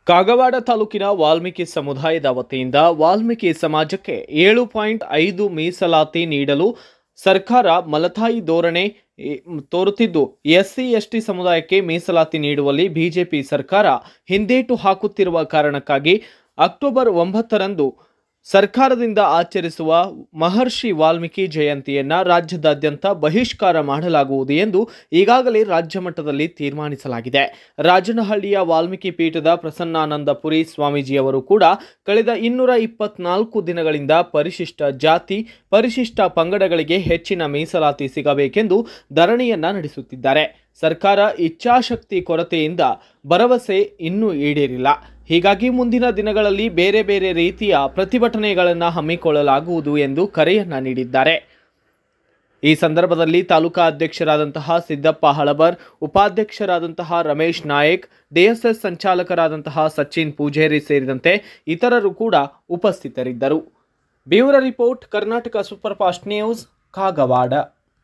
ಕಾಗವಾಡ ತಾಲೂಕಿನ ವಾಲ್ಮೀಕಿ ಸಮುದಾಯದ ವತಿಯಿಂದ ವಾಲ್ಮೀಕಿ ಸಮಾಜಕ್ಕೆ ಏಳು ಪಾಯಿಂಟ್ ಐದು ಮೀಸಲಾತಿ ನೀಡಲು ಸರ್ಕಾರ ಮಲತಾಯಿ ಧೋರಣೆ ಈ, ತೋರುತ್ತಿದ್ದು ಎಸ್ಸಿ ಎಸ್ಟಿ ಸಮುದಾಯಕ್ಕೆ ಮೀಸಲಾತಿ ನೀಡುವಲ್ಲಿ ಬಿಜೆಪಿ ಸರ್ಕಾರ ಹಿಂದೇಟು ಹಾಕುತ್ತಿರುವ ಕಾರಣಕ್ಕಾಗಿ ಅಕ್ಟೋಬರ್ ಒಂಬತ್ತರಂದು ಸರ್ಕಾರದಿಂದ ಆಚರಿಸುವ ಮಹರ್ಷಿ ವಾಲ್ಮೀಕಿ ಜಯಂತಿಯನ್ನ ರಾಜ್ಯದಾದ್ಯಂತ ಬಹಿಷ್ಕಾರ ಮಾಡಲಾಗುವುದು ಎಂದು ಈಗಾಗಲೇ ರಾಜ್ಯ ಮಟ್ಟದಲ್ಲಿ ತೀರ್ಮಾನಿಸಲಾಗಿದೆ ರಾಜನಹಳ್ಳಿಯ ವಾಲ್ಮೀಕಿ ಪೀಠದ ಪ್ರಸನ್ನಾನಂದಪುರಿ ಸ್ವಾಮೀಜಿಯವರು ಕೂಡ ಕಳೆದ ಇನ್ನೂರ ಇಪ್ಪತ್ನಾಲ್ಕು ದಿನಗಳಿಂದ ಪರಿಶಿಷ್ಟ ಜಾತಿ ಪರಿಶಿಷ್ಟ ಪಂಗಡಗಳಿಗೆ ಹೆಚ್ಚಿನ ಮೀಸಲಾತಿ ಸಿಗಬೇಕೆಂದು ಧರಣಿಯನ್ನ ನಡೆಸುತ್ತಿದ್ದಾರೆ ಸರ್ಕಾರ ಇಚ್ಛಾಶಕ್ತಿ ಕೊರತೆಯಿಂದ ಭರವಸೆ ಇನ್ನೂ ಈಡೇರಿಲ್ಲ ಹೀಗಾಗಿ ಮುಂದಿನ ದಿನಗಳಲ್ಲಿ ಬೇರೆ ಬೇರೆ ರೀತಿಯ ಪ್ರತಿಭಟನೆಗಳನ್ನು ಹಮ್ಮಿಕೊಳ್ಳಲಾಗುವುದು ಎಂದು ಕರೆಯನ್ನ ನೀಡಿದ್ದಾರೆ ಈ ಸಂದರ್ಭದಲ್ಲಿ ತಾಲೂಕಾ ಅಧ್ಯಕ್ಷರಾದಂತಹ ಸಿದ್ದಪ್ಪ ಹಳಬರ್ ಉಪಾಧ್ಯಕ್ಷರಾದಂತಹ ರಮೇಶ್ ನಾಯಕ್ ಡಿಎಸ್ಎಸ್ ಸಂಚಾಲಕರಾದಂತಹ ಸಚಿನ್ ಪೂಜೇರಿ ಸೇರಿದಂತೆ ಇತರರು ಕೂಡ ಉಪಸ್ಥಿತರಿದ್ದರು bureau report Karnataka super fast news Kagwad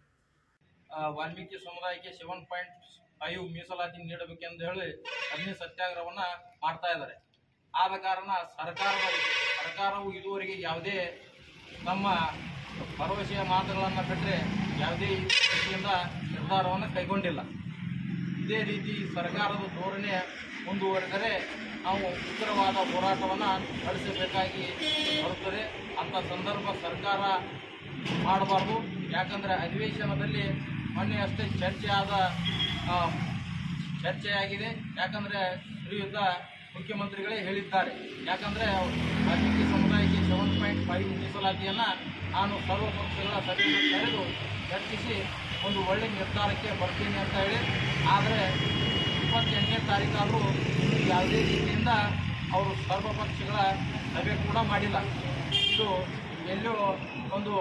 ಆ, ವಾಲ್ಮೀಕಿ ಸಮುದಾಯಕ್ಕೆ ಸೆವೆನ್ ಪಾಯಿಂಟ್ ಫೈವ್ ಮೀಸಲಾತಿ ನೀಡಬೇಕೆಂದು ಹೇಳಿ ಅಗ್ನಿ ಸತ್ಯಾಗ್ರಹವನ್ನ ಮಾಡ್ತಾ ಇದ್ದಾರೆ ಆದ ಕಾರಣ ಸರ್ಕಾರದ ಸರ್ಕಾರವು ಇದುವರೆಗೆ ಯಾವುದೇ ನಮ್ಮ ಭರವಸೆಯ ಮಾತುಗಳನ್ನು ಬಿಟ್ಟರೆ ಯಾವುದೇ ರೀತಿಯಿಂದ ನಿರ್ಧಾರವನ್ನು ಕೈಗೊಂಡಿಲ್ಲ ಇದೇ ರೀತಿ ಸರ್ಕಾರದ ಧೋರಣೆ ಮುಂದುವರೆದರೆ ನಾವು ಉಗ್ರವಾದ ಹೋರಾಟವನ್ನು ನಡೆಸಬೇಕಾಗಿ ಬರುತ್ತದೆ ಅಂಥ ಸಂದರ್ಭ ಸರ್ಕಾರ ಮಾಡಬಾರ್ದು ಯಾಕಂದರೆ ಅಧಿವೇಶನದಲ್ಲಿ ಮೊನ್ನೆ ಅಷ್ಟೇ ಚರ್ಚೆ ಆದ ಆ, ಚರ್ಚೆಯಾಗಿದೆ ಯಾಕಂದರೆ ಶ್ರೀಯುತ ಮುಖ್ಯಮಂತ್ರಿಗಳೇ ಹೇಳಿದ್ದಾರೆ ಯಾಕಂದರೆ ವಾಲ್ಮೀಕಿ ಸಮುದಾಯಕ್ಕೆ ಸೆವೆನ್ ಪಾಯಿಂಟ್ ಫೈವ್ ಮೀಸಲಾತಿಯನ್ನು ನಾನು ಸರ್ವ ಪಕ್ಷಗಳ ಸಭೆಯನ್ನು ಕರೆದು ಚರ್ಚಿಸಿ ಒಂದು ಒಳ್ಳೆ ನಿರ್ಧಾರಕ್ಕೆ ಬರ್ತೀನಿ ಅಂತ ಹೇಳಿ ಆದರೆ ಇಪ್ಪತ್ತೆಂಟನೇ ತಾರೀಕಾದರೂ ಇನ್ನೂ ಯಾವುದೇ ರೀತಿಯಿಂದ ಅವರು ಸರ್ವ ಪಕ್ಷಗಳ ಸಭೆ ಕೂಡ ಮಾಡಿಲ್ಲ ಇದು ಎಲ್ಲೋ ಒಂದು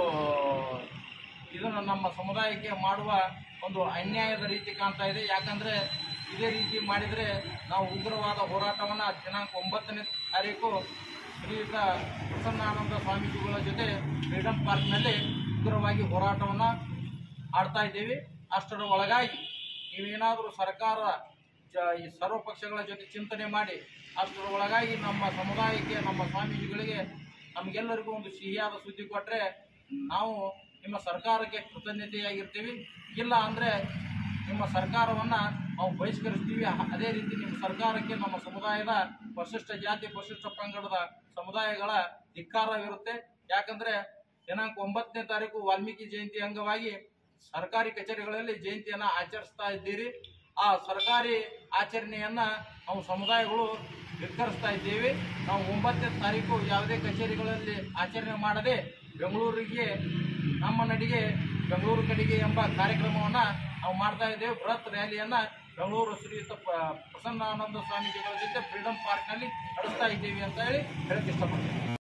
ಇದನ್ನು ನಮ್ಮ ಸಮುದಾಯಕ್ಕೆ ಮಾಡುವ ಒಂದು ಅನ್ಯಾಯದ ರೀತಿ ಕಾಣ್ತಾ ಇದೆ ಯಾಕಂದರೆ ಇದೇ ರೀತಿ ಮಾಡಿದರೆ ನಾವು ಉಗ್ರವಾದ ಹೋರಾಟವನ್ನು ದಿನಾಂಕ ಒಂಬತ್ತನೇ ತಾರೀಕು ಶ್ರೀಯುತ ಪ್ರಸನ್ನಾನಂದ ಸ್ವಾಮೀಜಿಗಳ ಜೊತೆ ಫ್ರೀಡಮ್ ಪಾರ್ಕ್ನಲ್ಲಿ ಉಗ್ರವಾಗಿ ಹೋರಾಟವನ್ನು ಆಡ್ತಾ ಇದ್ದೀವಿ ಅಷ್ಟರ ಒಳಗಾಗಿ ನೀವೇನಾದರೂ ಸರ್ಕಾರ ಜ- ಈ ಸರ್ವ ಪಕ್ಷಗಳ ಜೊತೆ ಚಿಂತನೆ ಮಾಡಿ ಅಷ್ಟರ ಒಳಗಾಗಿ ನಮ್ಮ ಸಮುದಾಯಕ್ಕೆ ನಮ್ಮ ಸ್ವಾಮೀಜಿಗಳಿಗೆ ನಮಗೆಲ್ಲರಿಗೂ ಒಂದು ಸಿಹಿಯಾದ ಸುದ್ದಿ ಕೊಟ್ಟರೆ ನಾವು ನಿಮ್ಮ ಸರ್ಕಾರಕ್ಕೆ ಕೃತಜ್ಞತೆಯಾಗಿರ್ತೀವಿ ಇಲ್ಲ ಅಂದರೆ ನಿಮ್ಮ ಸರ್ಕಾರವನ್ನು ನಾವು ಬಹಿಷ್ಕರಿಸ್ತೀವಿ ಹ- ಅದೇ ರೀತಿ ನಿಮ್ಮ ಸರ್ಕಾರಕ್ಕೆ ನಮ್ಮ ಸಮುದಾಯದ ಪರಿಶಿಷ್ಟ ಜಾತಿ ಪರಿಶಿಷ್ಟ ಪಂಗಡದ ಸಮುದಾಯಗಳ ಧಿಕ್ಕಾರವಿರುತ್ತೆ ಯಾಕಂದರೆ ದಿನಾಂಕ ಒಂಬತ್ತನೇ ತಾರೀಕು ವಾಲ್ಮೀಕಿ ಜಯಂತಿ ಅಂಗವಾಗಿ ಸರ್ಕಾರಿ ಕಚೇರಿಗಳಲ್ಲಿ ಜಯಂತಿಯನ್ನು ಆಚರಿಸ್ತಾ ಇದ್ದೀರಿ ಆ ಸರ್ಕಾರಿ ಆಚರಣೆಯನ್ನು ನಾವು ಸಮುದಾಯಗಳು ಧಿಕ್ಕರಿಸ್ತಾ ಇದ್ದೇವೆ ನಾವು ಒಂಬತ್ತನೇ ತಾರೀಕು ಯಾವುದೇ ಕಚೇರಿಗಳಲ್ಲಿ ಆಚರಣೆ ಮಾಡದೆ ಬೆಂಗಳೂರಿಗೆ ನಮ್ಮ ನಡಿಗೆ ಬೆಂಗಳೂರು ಕಡೆಗೆ ಎಂಬ ಕಾರ್ಯಕ್ರಮವನ್ನು ನಾವು ಮಾಡ್ತಾ ಇದ್ದೇವೆ ಬೃಹತ್ ರ್ಯಾಲಿಯನ್ನು ಬೆಂಗಳೂರು ಶ್ರೀಯುತ ಪ- ಪ್ರಸನ್ನಾನಂದ ಸ್ವಾಮೀಜಿಗಳ ಜೊತೆ ಫ್ರೀಡಮ್ ಪಾರ್ಕ್ನಲ್ಲಿ ನಡೆಸ್ತಾ ಇದ್ದೀವಿ ಅಂತ ಹೇಳಿ ಹೇಳಕ್ಕೆ ಇಷ್ಟಪಡ್ತೀನಿ